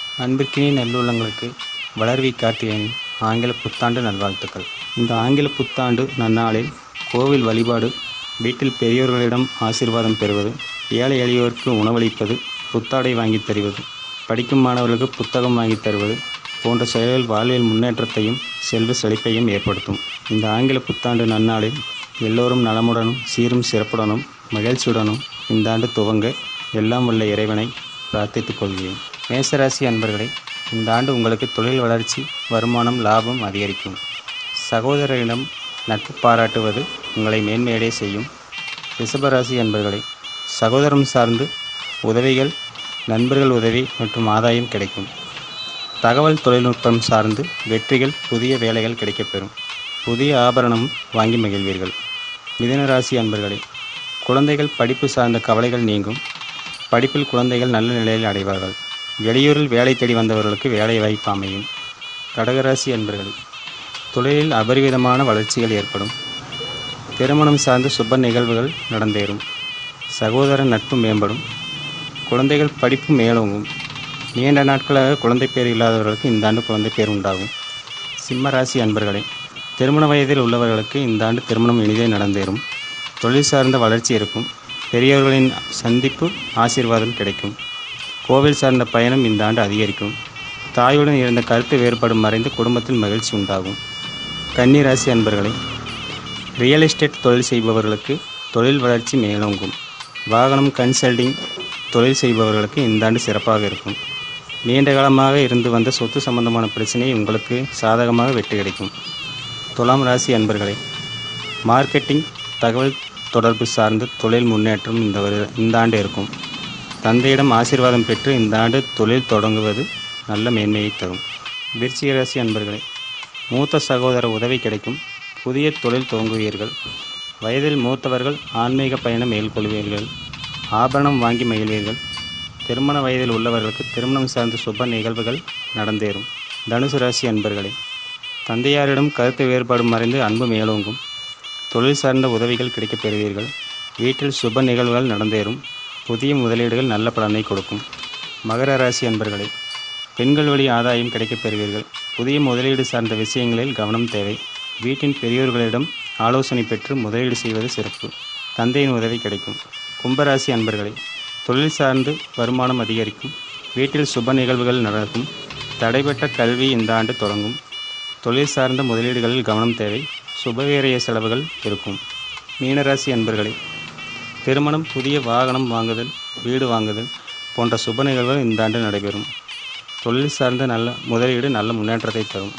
அன்பிற்கினிய நல்லுள்ளங்களுக்கு வளர்வி கார்த்திகேயனின் ஆங்கில புத்தாண்டு நல்வாழ்த்துக்கள் இந்த ஆங்கில புத்தாண்டு நன்னாளில் கோவில் வழிபாடு வீட்டில் பெரியோர்களிடம் ஆசீர்வாதம் பெறுவது ஏழை எளியோருக்கு உணவளிப்பது புத்தாடை வாங்கித் தருவது படிக்கும் மாணவர்களுக்கு புத்தகம் வாங்கித் தருவது போன்ற செயல்கள் வாழ்வில் முன்னேற்றத்தையும் செல்வ செழிப்பையும் ஏற்படுத்தும் இந்த ஆங்கில புத்தாண்டு நன்னாளில் எல்லோரும் நலமுடனும் சீரும் சிறப்புடனும் மகிழ்ச்சியுடனும் இந்த ஆண்டு துவங்க எல்லாம் உள்ள இறைவனை பிரார்த்தித்துக் கொள்கிறேன் மேசராசி அன்பர்களே இந்த ஆண்டு உங்களுக்கு தொழில் வளர்ச்சி வருமானம் லாபம் அதிகரிக்கும் சகோதரரிடம் நட்பு பாராட்டுவது உங்களை மேன்மையடைய செய்யும் ரிஷபராசி அன்பர்களே சகோதரம் சார்ந்து உதவிகள் நண்பர்கள் உதவி மற்றும் ஆதாயம் கிடைக்கும் தகவல் தொழில்நுட்பம் சார்ந்து வெற்றிகள் புதிய வேலைகள் கிடைக்கப்பெறும் புதிய ஆபரணம் வாங்கி மகிழ்வீர்கள் மிதுன ராசி அன்பர்களே குழந்தைகள் படிப்பு சார்ந்த கவலைகள் நீங்கும் படிப்பில் குழந்தைகள் நல்ல நிலையில் அடைவார்கள் வெளியூரில் வேலை தேடி வந்தவர்களுக்கு வேலை வாய்ப்பு அமையும் கடகராசி அன்பர்களே தொழிலில் அபரிவிதமான வளர்ச்சிகள் ஏற்படும் திருமணம் சார்ந்த சுப நிகழ்வுகள் நடந்தேறும் சகோதர நட்பு மேம்படும் குழந்தைகள் படிப்பு மேலோங்கும் நீண்ட நாட்களாக குழந்தை பேர் இல்லாதவர்களுக்கு இந்த ஆண்டு குழந்தை பேர் உண்டாகும் சிம்ம ராசி அன்பர்களே திருமண வயதில் உள்ளவர்களுக்கு இந்த ஆண்டு திருமணம் எளிதே நடந்தேறும் தொழில் சார்ந்த வளர்ச்சி இருக்கும் பெரியவர்களின் சந்திப்பு ஆசீர்வாதம் கிடைக்கும் கோவில் சார்ந்த பயணம் இந்த ஆண்டு அதிகரிக்கும் தாயுடன் இருந்த கருத்து வேறுபாடு மறைந்து குடும்பத்தில் மகிழ்ச்சி உண்டாகும் கன்னி ராசி அன்பர்களே ரியல் எஸ்டேட் தொழில் செய்பவர்களுக்கு தொழில் வளர்ச்சி மேலோங்கும் வாகனம் கன்சல்டிங் தொழில் செய்பவர்களுக்கு இந்த ஆண்டு சிறப்பாக இருக்கும் நீண்ட காலமாக இருந்து வந்த சொத்து சம்பந்தமான பிரச்சனை உங்களுக்கு சாதகமாக வெற்றி கிடைக்கும் துலாம் ராசி அன்பர்களே மார்க்கெட்டிங் தகவல் தொடர்பு சார்ந்து தொழில் முன்னேற்றம் இந்த வரு இந்த ஆண்டு இருக்கும் தந்தையிடம் ஆசீர்வாதம் பெற்று இந்த ஆண்டு தொழில் தொடங்குவது நல்ல மேன்மையை தரும் விருச்சிக ராசி அன்பர்களே மூத்த சகோதர உதவி கிடைக்கும் புதிய தொழில் துவங்குவீர்கள் வயதில் மூத்தவர்கள் ஆன்மீக பயணம் மேற்கொள்வீர்கள் ஆபரணம் வாங்கி மகிழ்வீர்கள் திருமண வயதில் உள்ளவர்களுக்கு திருமணம் சார்ந்த சுப நிகழ்வுகள் நடந்தேறும் தனுசு ராசி அன்பர்களே தந்தையாரிடம் கருத்து வேறுபாடு மறைந்து அன்பு மேலோங்கும் தொழில் சார்ந்த உதவிகள் கிடைக்கப் பெறுவீர்கள் வீட்டில் சுப நிகழ்வுகள் நடந்தேறும் புதிய முதலீடுகள் நல்ல பலனை கொடுக்கும் மகர ராசி அன்பர்களே பெண்கள் வழி ஆதாயம் கிடைக்கப் பெறுவீர்கள் புதிய முதலீடு சார்ந்த விஷயங்களில் கவனம் தேவை வீட்டின் பெரியோர்களிடம் ஆலோசனை பெற்று முதலீடு செய்வது சிறப்பு தந்தையின் உதவி கிடைக்கும் கும்பராசி அன்பர்களே தொழில் சார்ந்து வருமானம் அதிகரிக்கும் வீட்டில் சுப நிகழ்வுகள் நடக்கும் தடைபட்ட கல்வி இந்த ஆண்டு தொடங்கும் தொழில் சார்ந்த முதலீடுகளில் கவனம் தேவை சுபவேரிய செலவுகள் இருக்கும் மீனராசி அன்பர்களே திருமணம் புதிய வாகனம் வாங்குதல் வீடு வாங்குதல் போன்ற சுப நிகழ்வுகள் இந்த ஆண்டு நடைபெறும் தொழில் சார்ந்த நல்ல முதலீடு நல்ல முன்னேற்றத்தை தரும்